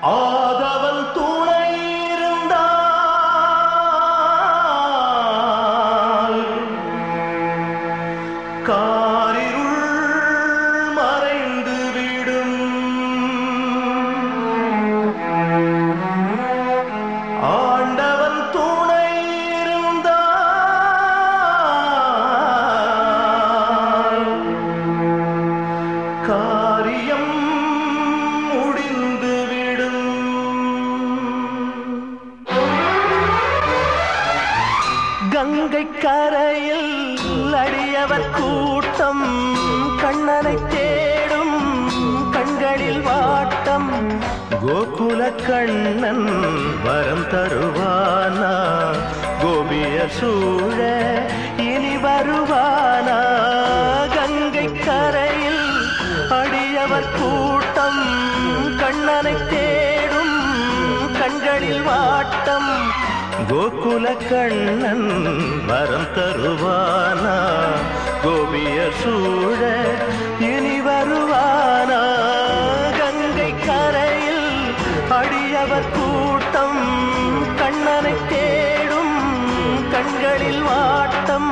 ஆதவன் துணை இருந்தால் காரிருள் மறைந்து விடும் ஆண்டவன் துணை இருந்தால் காரியம் முடிந்துவிடும் கங்கை கரையில் அடியவர் கூட்டம் கண்ணனை தேடும் கண்களில் வாட்டம் கோகுல கண்ணன் வரம் தருவானா கோபிய சூழ இனி வருவானா கங்கை கரையில் அடியவர் கூட்டம் கண்ணனை தேடும் கண்களில் வாட்டம் கோகுல கண்ணன் வரம் தருவானா கோபிய சூழ இனி வருவானா கங்கை கரையில் அடியவர் கூட்டம் கண்ணனை தேடும் கண்களில் வாட்டம்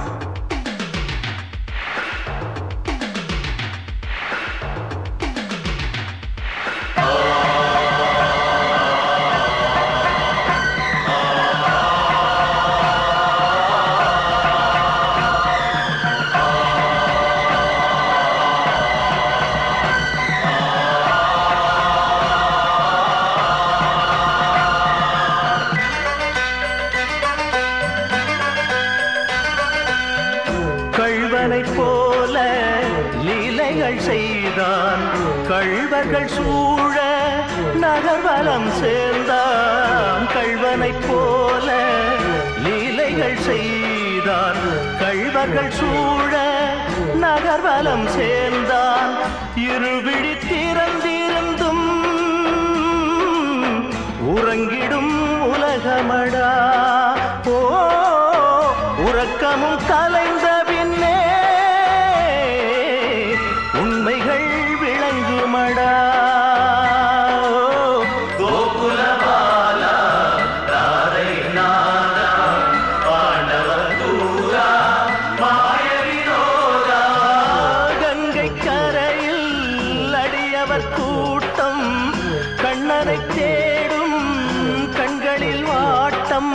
கள்வனைப் போல லீலைகள் செய்தான் கள்வர்கள் சூழ நகர்வலம் சேர்ந்தான் கள்வனைப் போல லீலைகள் செய்தான் கள்வர்கள் சூழ நகர்வலம் சேர்ந்தான் இருவிழி திறந்திருந்தும் உறங்கிடும் உலகமடா ஓ உறக்கமும் கலைந்த பின்னே உண்மைகள் விளங்குமடா கோகுலபாலா தாரை நாதா பாண்டவர் தூரா மாய வினோதா கங்கை கரையில் அடியவர் கூட்டம் கண்ணனை தேடும் கண்களில் வாட்டம்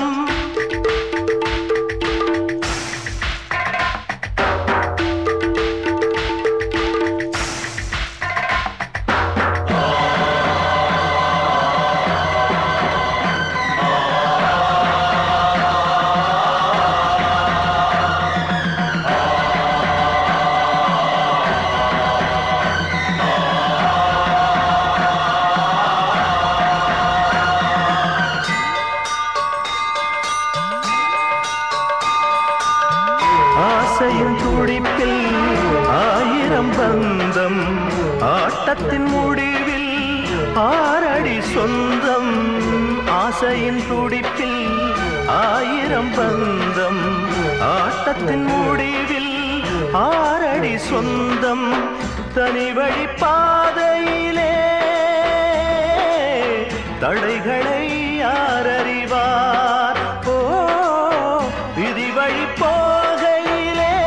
ஆசையின் துடிப்பில் ஆயிரம் பந்தம் ஆட்டத்தின் முடிவில் ஆறடி சொந்தம் ஆசையின் துடிப்பில் ஆயிரம் பந்தம் ஆட்டத்தின் முடிவில் ஆறடி சொந்தம் தனி வழி பாதையிலே தடைகளை யார் அறிவார் ஓ விதி வழி போகையிலே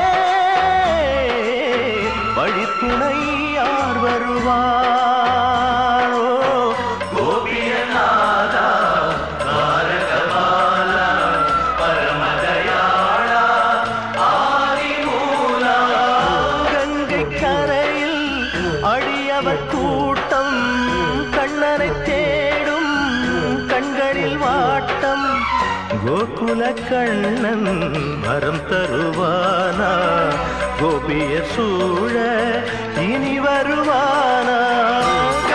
வழித்துணை யார் வருவார் ஓ கோபியநாதா தாரகபாலா பரமதயாளா ஆதிமூலா கங்கை கரையில் அடியவர் கூட்டம் கண்ணனை தேடும் கண்களில் வாட்டம் கோகுல கண்ணன் வரம் தருவானா கோபிய சூழ இனி வருவானா